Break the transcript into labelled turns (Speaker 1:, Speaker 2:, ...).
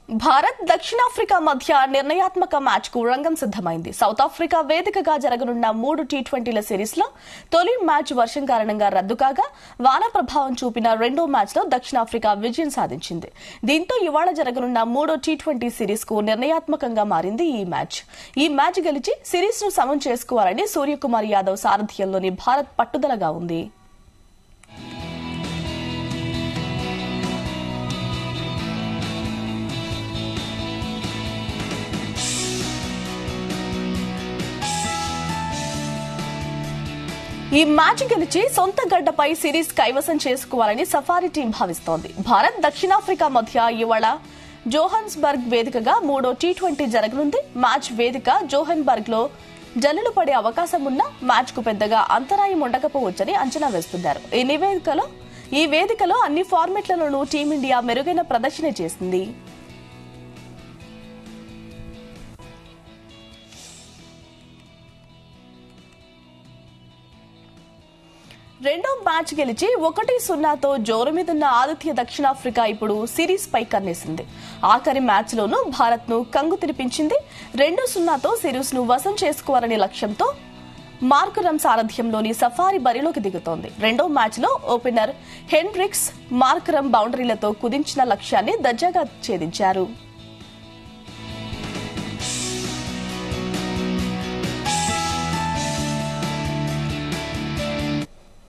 Speaker 1: భారత్ దక్షిణాఫ్రికా మధ్య నిర్ణయాత్మక మ్యాచ్ కు రంగం సిద్దమైంది సౌత్ ఆఫ్రికా వేదికగా జరగనున్న మూడు టీ ట్వంటీల సిరీస్ లో తొలి మ్యాచ్ వర్షం కారణంగా రద్దు కాగా వాన ప్రభావం చూపిన రెండో మ్యాచ్ లో దక్షిణాఫ్రికా విజయం సాధించింది దీంతో ఇవాళ జరగనున్న మూడో టీ ట్వంటీ సిరీస్ కు నిర్ణయాత్మకంగా మారింది ఈ మ్యాచ్ ఈ మ్యాచ్ గెలిచి సిరీస్ ను సమం చేసుకోవాలని సూర్యకుమార్ యాదవ్ సారథ్యంలోని భారత్ పట్టుదలగా ఉంది ఈ మ్యాచ్ గెలిచి సొంత గడ్డపై సిరీస్ కైవసం చేసుకోవాలని సఫారీ టీం భావిస్తోంది భారత్ దక్షిణాఫ్రికా మధ్య ఇవాళ జోహన్స్బర్గ్ వేదికగా మూడో టీ ట్వంటీ జరగనుంది మ్యాచ్ వేదిక జోహన్బర్గ్ లో జల్లులు పడే అవకాశం ఉన్న మ్యాచ్ కు పెద్దగా అంతరాయం ఉండకపోవచ్చని అంచనా వేస్తున్నారు ఈ నివేదికలో ఈ వేదికలో అన్ని ఫార్మెట్లలోనూ టీమిండియా మెరుగైన ప్రదర్శన చేసింది రెండో మ్యాచ్ గెలిచి ఒకటి సున్నాతో జోరు మీదున్న ఆదిత్య దక్షిణాఫ్రికా ఇప్పుడు సిరీస్ పై కన్నేసింది ఆఖరి మ్యాచ్ లోనూ భారత్ ను కంగు తినిపించింది రెండు సున్నాతో సిరీస్ ను వశం చేసుకోవాలనే లక్ష్యంతో మార్కురం సారథ్యంలోని సఫారీ బరిలోకి దిగుతోంది రెండో మ్యాచ్ లో ఓపెనర్ హెన్రిక్స్ మార్కరం బౌండరీలతో కుదించిన లక్ష్యాన్ని దర్జాగా ఛేదించారు